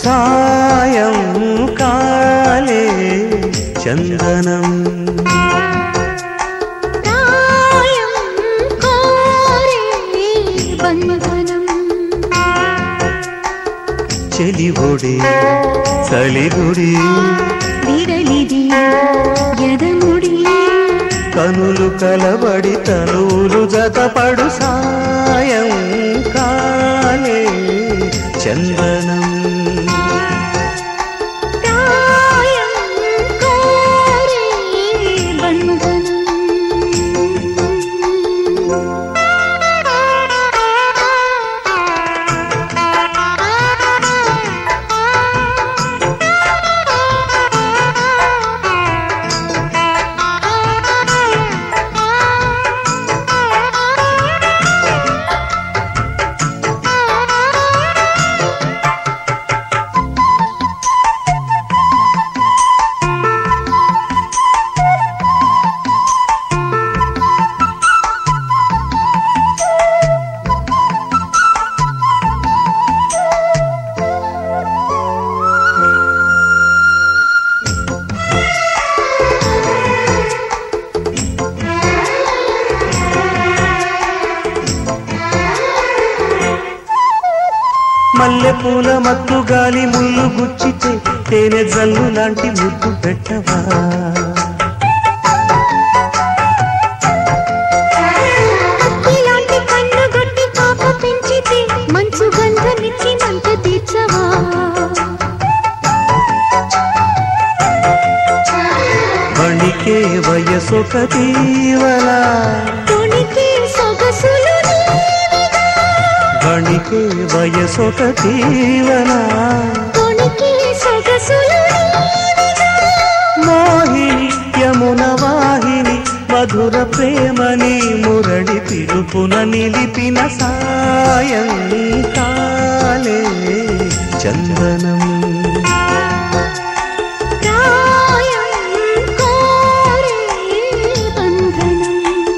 సాయం కాలే చందనం ప్రాయం కోరే బంధనం చెలిగుడి చలిగుడి విడలిది ఎదముడి కనులు కలబడి తనువులు జతపడు సాయం కాలే చందనం ప్రాయం కోరే బంధనం మల్లె పూల మత్తు గాలి ముళ్ళు గుచ్చితే తేనె జల్లు లాంటి ముద్దు పెట్టవా ఇలాంటి కన్ను గొట్టి పాప పెంచితే మంచు గంధమిచ్చి మంట తీర్చవా వణికే వయసొక దీవల తొణికి సొగసులు నీవిగా వణికే వయసొక దీవల తొణికి సొగసులు నీవిగా మోహిని యమున వాహిని మధుర ప్రేమని మురళి పిలుపున నిలిపిన సాయం కాలే చందనం ప్రాయం కోరే బంధనం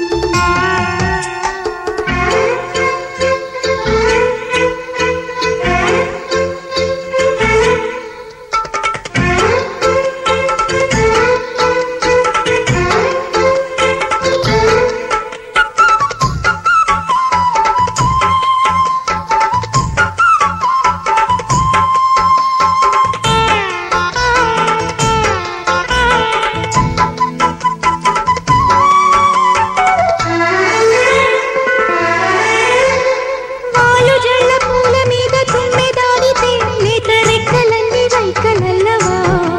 పాలు జళ్ళ పూల మీద తుమ్మెదాడితే లేత రెక్కలన్నీ రైకలల్లవా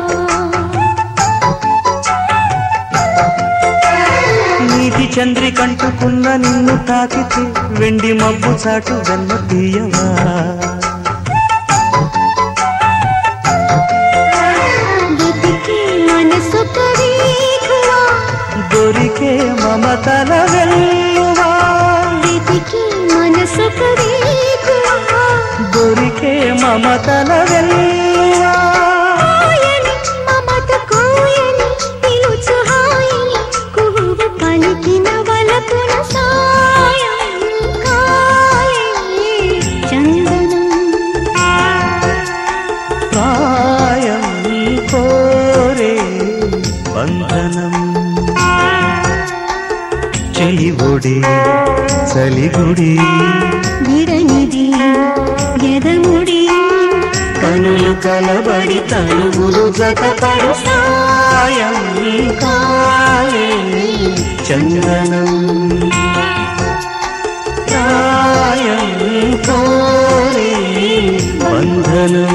నీటి చంద్రి కంటుకున్న నిన్ను తాకితే వెండి మబ్బు చాటు వెన్న తీయవా వెతికి మనసొక రేఖవా దొరికే మమతల వెల్లువా వెతికి మనసొక రేఖవా దొరికే మమతల వెల్లువా కోయని మమత కోయని పిలుచు హాయని కుహువు పలికిన వలపున సాయం కాలే చందనం ప్రాయం కోరే బంధనం చెలిగుడి చలిగుడి విడనిది ఎదముడి కనులు కలబడి తనుగులు జతపడు సాయం కాలే చందనం ప్రాయం కోరే బంధనం